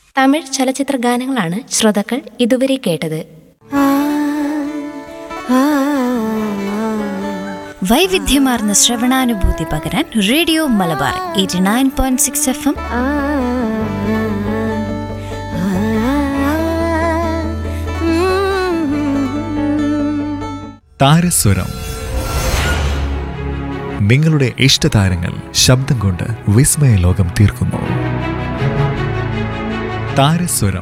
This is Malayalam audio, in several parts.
തമിഴ് ചലച്ചിത്ര ഗാനങ്ങളാണ് ശ്രോതാക്കൾ ഇതുവരെ കേട്ടത് വൈവിധ്യമാർന്ന ശ്രവണാനുഭൂതി പകരാൻ radio Malabar eighty nine point six F M താരസ്വരം നിങ്ങളുടെ ഇഷ്ടതാരങ്ങൾ ശബ്ദം കൊണ്ട് വിസ്മയ ലോകം തീർക്കുന്നു താരസ്വരം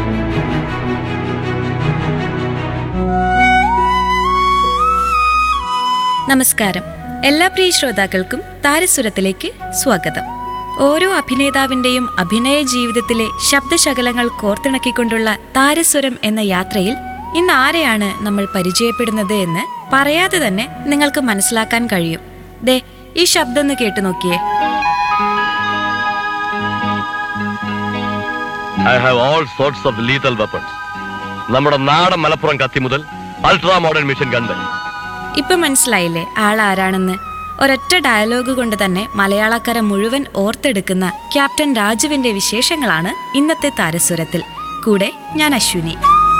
നമസ്കാരം എല്ലാ പ്രിയ ശ്രോതാക്കൾക്കും താരസുരത്തിലേക്ക് സ്വാഗതം ഓരോ അഭിനേതാവിന്റെയും അഭിനയ ജീവിതത്തിലെ ശബ്ദശകലങ്ങൾ കോർത്തിണക്കിക്കൊണ്ടുള്ള താരസ്വരം എന്ന യാത്രയിൽ ഇന്ന് ആരെയാണ് നമ്മൾ പരിചയപ്പെടുന്നത് എന്ന് പറയാതെ തന്നെ നിങ്ങൾക്ക് മനസ്സിലാക്കാൻ കഴിയും ദേ ഈ ശബ്ദം ഒന്ന് കേട്ടു നോക്കിയേ I have all sorts of lethal weapons നമ്മുടെ നാടൻ മലപ്പുറം കത്തി മുതൽ അൾട്രാ മോഡേൺ മിഷൻ ഗൺ വരെ ഇപ്പൊ മനസ്സിലായില്ലേ ആൾ ആരാണെന്ന് ഒരൊറ്റ ഡയലോഗ് കൊണ്ട് തന്നെ മലയാളക്കര മുഴുവൻ ഓർത്തെടുക്കുന്ന ക്യാപ്റ്റൻ രാജുവിന്റെ വിശേഷങ്ങളാണ് ഇന്നത്തെ താരസുരത്തിൽ കൂടെ ഞാൻ അശ്വിനി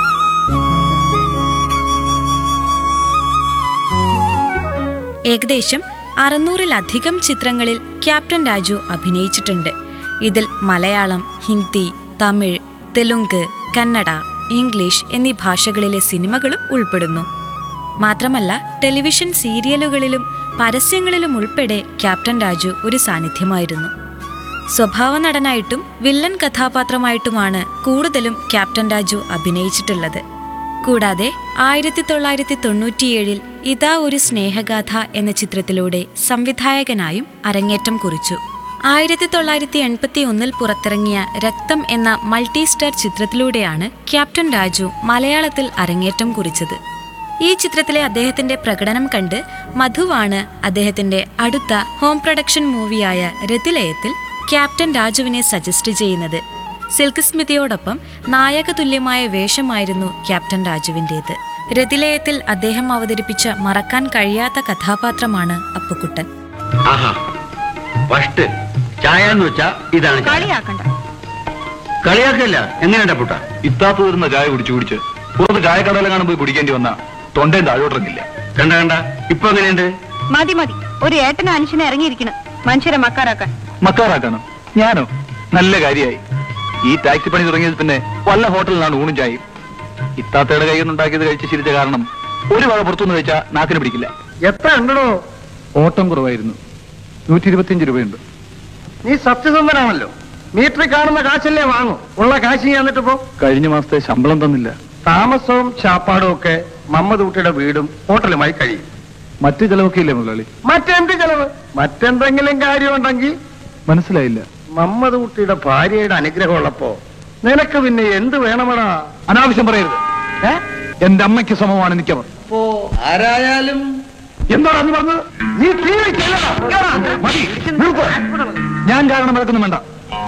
ഏകദേശം അറുന്നൂറിലധികം ചിത്രങ്ങളിൽ ക്യാപ്റ്റൻ രാജു അഭിനയിച്ചിട്ടുണ്ട് ഇതിൽ മലയാളം ഹിന്ദി തമിഴ് തെലുങ്ക് കന്നഡ ഇംഗ്ലീഷ് എന്നീ ഭാഷകളിലെ സിനിമകളും ഉൾപ്പെടുന്നു മാത്രമല്ല ടെലിവിഷൻ സീരിയലുകളിലും പരസ്യങ്ങളിലും ഉൾപ്പെടെ ക്യാപ്റ്റൻ രാജു ഒരു സാന്നിധ്യമായിരുന്നു സ്വഭാവ നടനായിട്ടും വില്ലൻ കഥാപാത്രമായിട്ടുമാണ് കൂടുതലും ക്യാപ്റ്റൻ രാജു അഭിനയിച്ചിട്ടുള്ളത് കൂടാതെ ആയിരത്തി തൊള്ളായിരത്തി തൊണ്ണൂറ്റിയേഴിൽ ഇതാ ഒരു സ്നേഹഗാഥ എന്ന ചിത്രത്തിലൂടെ സംവിധായകനായും അരങ്ങേറ്റം കുറിച്ചു ആയിരത്തി തൊള്ളായിരത്തി എൺപത്തി ഒന്നിൽ പുറത്തിറങ്ങിയ രക്തം എന്ന മൾട്ടി സ്റ്റാർ ചിത്രത്തിലൂടെയാണ് ക്യാപ്റ്റൻ രാജു മലയാളത്തിൽ അരങ്ങേറ്റം കുറിച്ചത് ഈ ചിത്രത്തിലെ അദ്ദേഹത്തിന്റെ പ്രകടനം കണ്ട് മധുവാണ് അദ്ദേഹത്തിന്റെ അടുത്ത ഹോം പ്രൊഡക്ഷൻ മൂവിയായ രതിലയത്തിൽ ക്യാപ്റ്റൻ രാജുവിനെ സജസ്റ്റ് ചെയ്യുന്നത് സിൽക്ക് സ്മിതയോടൊപ്പം നായക തുല്യമായ വേഷമായിരുന്നു ക്യാപ്റ്റൻ രാജുവിൻ്റേത് രതിലയത്തിൽ അദ്ദേഹം അവതരിപ്പിച്ച മറക്കാൻ കഴിയാത്ത കഥാപാത്രമാണ് അപ്പുക്കുട്ടൻ ആഹാ ഫസ്റ്റ് ചായ എന്ന് വെച്ചാ ഇതാണ് ചായ. കളിയാക്കല്ല എങ്ങനെയുണ്ട പുട്ട ഇത്താത്ത തീർന്ന ചായ കുടിച്ചു കുടിച്ച് പുറത്ത് ചായക്കടയിലെങ്ങാനും പോയി കുടിക്കേണ്ടി വന്ന തൊണ്ടയും താഴോട്ടിറങ്ങില്ല കണ്ട കണ്ട ഇപ്പൊ എങ്ങനെയുണ്ട് മതി മതി ഒരു ഏട്ടന അനുഷനെ ഇറങ്ങിയിരിക്കണം മനുഷ്യരെ മക്കാരാക്കാൻ മക്കാറാക്കാനോ ഞാനോ നല്ല കാര്യമായി ഈ ടാക്സി പണി തുടങ്ങിയത് പിന്നെ വല്ല ഹോട്ടലിലാണ് ഊണും ചായയും ഇത്താത്തയുടെ കയ്യിൽ നിന്നുണ്ടാക്കിയത് കഴിച്ച് ശീലിച്ച കാരണം ഒരു വക പുറത്തുനിന്ന് കഴിച്ചാൽ നാക്കിന് പിടിക്കില്ല എത്ര ഉണ്ടോ ഓട്ടം കുറവായിരുന്നു നൂറ്റി ഇരുപത്തിയഞ്ച് രൂപയുണ്ട് നീ സത്യസന്ധനാണല്ലോ മീറ്ററിൽ കാണുന്ന കാശല്ലേ വാങ്ങും ഉള്ള കാശ് നീ എന്നിട്ട് പോ കഴിഞ്ഞ മാസത്തെ ശമ്പളം തന്നില്ല താമസവും ചാപ്പാടും ഒക്കെ മമ്മദ് കുട്ടിയുടെ വീടും ഹോട്ടലുമായി കഴിയും മറ്റു ചെലവൊക്കെ ഇല്ലേ മുതലാളി മറ്റെന്ത് ചെലവ് മറ്റെന്തെങ്കിലും കാര്യമുണ്ടെങ്കിൽ മനസ്സിലായില്ല മമ്മദ് കുട്ടിയുടെ ഭാര്യയുടെ അനുഗ്രഹം ഉള്ളപ്പോ നിനക്ക് പിന്നെ എന്ത് വേണമടാ അനാവശ്യം പറയരുത് ഏ? എന്റെ അമ്മയ്ക്ക് സമമാണ് എനിക്കവർ അപ്പോ ആരായാലും എന്താണ് അന്ന് പറഞ്ഞത് നീ തീ വെച്ചല്ലടാ. കേറാ. മതി നിർത്ത്. ഞാൻ കാരണം നടക്കുന്നു വേണ്ട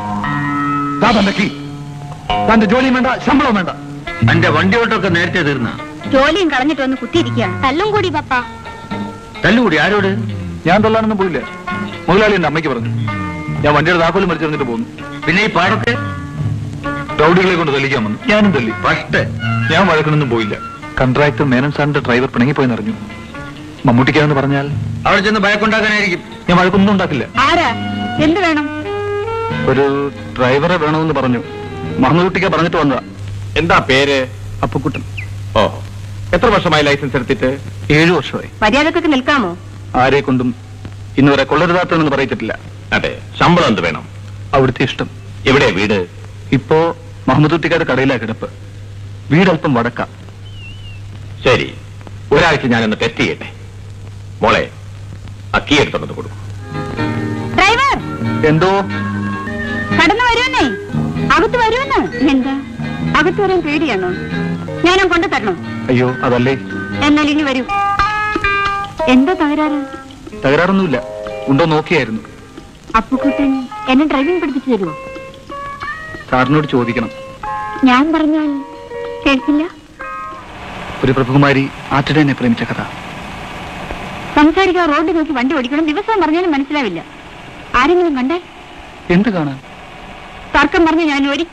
ദാ തന്റെ കീ തന്റെ ജോലിയും വേണ്ട ശമ്പളവും വേണ്ട എന്റെ വണ്ടി ഓട്ടമൊക്കെ നേരത്തെ തീർന്ന ജോലിയും കളഞ്ഞിട്ട് വന്ന് കുത്തിയിരിക്കുക തല്ലും കൂടി പപ്പ തല്ലുകൂടി ആരോട് ഞാൻ തൊള്ളാനൊന്നും പോയില്ല മുതലാളി എന്റെ അമ്മയ്ക്ക് പറഞ്ഞു ഞാൻ വണ്ടിയുടെ താക്കോലും മരിച്ചെറിഞ്ഞിട്ട് പോന്നു പിന്നെ ഈ പാടൊക്കെ റൗഡികളെ കൊണ്ട് തല്ലിക്കാൻ വന്നു ഞാനും തല്ലി ഫസ്റ്റ് ഞാൻ വഴക്കിനൊന്നും പോയില്ല കൺട്രാക്ടർ മേനൻ സാറിന്റെ ഡ്രൈവർ പിണങ്ങിപ്പോയി അറിഞ്ഞു മമ്മൂട്ടിക്കാന്ന് പറഞ്ഞാൽ അവിടെ ചെന്ന് ഭയക്കുണ്ടാക്കാനായിരിക്കും ഞാൻ വഴക്കൊന്നും ഉണ്ടാക്കില്ല ആരാ എന്ത് വേണം ഒരു ഡ്രൈവറെ വേണമെന്ന് പറഞ്ഞു മഹമ്മൂട്ടിക്ക പറഞ്ഞിട്ട് വന്നതാ എന്താ പേര് അപ്പുക്കുട്ടൻ ഓ എത്ര വർഷമായി ലൈസൻസ് എടുത്തിട്ട് ഏഴു വർഷമായി മര്യാദക്കൊക്കെ നിൽക്കാമോ ആരെ കൊണ്ടും ഇന്നുവരെ കൊള്ളരുതാത്തതെന്ന് പറയിച്ചിട്ടില്ല അതെ ശമ്പളം എന്ത് വേണം അവിടുത്തെ ഇഷ്ടം എവിടെ വീട് ഇപ്പോ മുഹമ്മദ് കുട്ടിക്കാരുടെ കടയിലാ കിടപ്പ് വീടല്പം വടക്ക ശരി ഒരാഴ്ച ഞാനൊന്ന് ടെസ്റ്റ് ചെയ്യട്ടെ മോളെ അക്കി എടുത്തോണ്ട് കൊടുക്കും ഡ്രൈവർ എന്തോ കടന്നു വരുമെന്നേ അകത്ത് വരുമെന്ന് എന്താ അകത്ത് വരാൻ പേടിയാണോ ഞാനും കൊണ്ടു തരണോ അയ്യോ അതല്ലേ എന്നാൽ ഇനി വരൂ എന്താ തകരാറ് തകരാറൊന്നുമില്ല ഉണ്ടോ നോക്കിയായിരുന്നു അപ്പുക്കുട്ടൻ എന്നെ ഡ്രൈവിംഗ് പഠിപ്പിച്ചു തരുമോ സാറിനോട് ചോദിക്കണം ഞാൻ പറഞ്ഞാൽ കേൾക്കില്ല ഒരു പ്രഭുകുമാരി ആറ്റടേനെ പ്രേമിച്ച കഥ സംസാരിക്കാൻ റോഡ് നോക്കി വണ്ടി ഓടിക്കണം ദിവസം പറഞ്ഞാലും മനസ്സിലാവില്ല ആരെങ്കിലും കണ്ടേ എന്ത് കാണാൻ തർക്കം പറഞ്ഞ് ഞാൻ ഒരിക്കലും